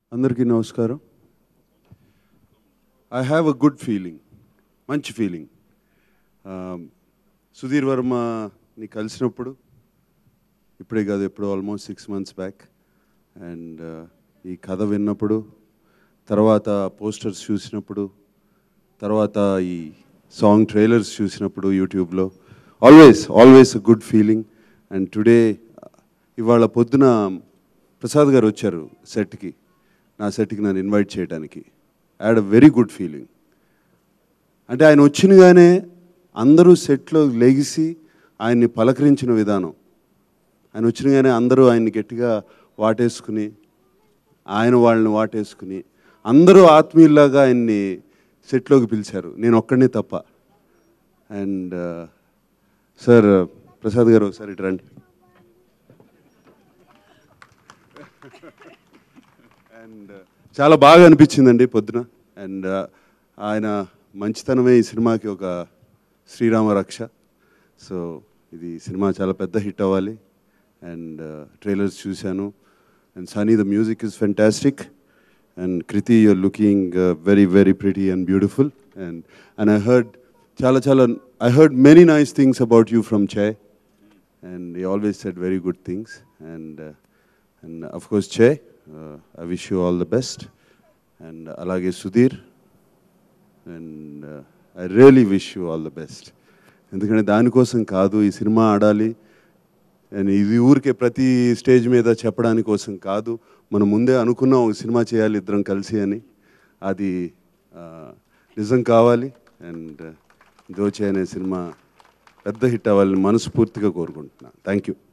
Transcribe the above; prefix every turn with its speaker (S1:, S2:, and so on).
S1: అందరికీ నమస్కారం I have a good feeling మంచి ఫీలింగ్ సుధీర్ వర్మని కలిసినప్పుడు ఇప్పుడే కాదు ఎప్పుడు almost six months back and ఈ కథ విన్నప్పుడు తర్వాత పోస్టర్స్ చూసినప్పుడు తర్వాత ఈ సాంగ్ ట్రైలర్స్ చూసినప్పుడు యూట్యూబ్లో always always a good feeling and today ఇవాళ పొద్దున ప్రసాద్ గారు వచ్చారు సెట్కి నా సెట్కి నన్ను ఇన్వైట్ చేయడానికి and a very good feeling అంటే ఆయన వచ్చినగానే అందరూ సెట్లో లెగిసి ఆయన్ని పలకరించిన విధానం ఆయన వచ్చినగానే అందరూ ఆయన్ని గట్టిగా వాటేసుకుని ఆయన వాళ్ళని వాటేసుకుని అందరూ ఆత్మీయుల్లాగా ఆయన్ని సెట్లోకి పిలిచారు నేను ఒక్కడనే తప్ప అండ్ సార్ ప్రసాద్ గారు ఒకసారి ఇటు రండి అండ్ చాలా బాగా అనిపించిందండి పొద్దున అండ్ ఆయన మంచితనమే ఈ సినిమాకి ఒక శ్రీరామ రక్ష సో ఇది సినిమా చాలా పెద్ద హిట్ అవ్వాలి అండ్ ట్రైలర్స్ చూశాను and Sunny the music is fantastic and Kriti you're looking very very pretty and beautiful and and I heard చాలా చాలా I heard many nice things about you from చే and he always said very good things. And uh, and of course, Che, uh, I wish you all the best. And alage Sudhir, and uh, I really wish you all the best. ఎందుకంటే దానికోసం కాదు ఈ cinema ఆడాలి and ఇది ఊరికే ప్రతి stage మీద చెప్పడానికి కోసం కాదు మనం ముందే అనుకున్నాం ఒక సినిమా చేయాలి ఇద్దరం కలిసి అని అది ఆ, నిజం కావాలి అండ్ దోచే అనే సినిమా పెద్ద హిట్ అవ్వాలని మనస్ఫూర్తిగా కోరుకుంటున్నాను థ్యాంక్ యూ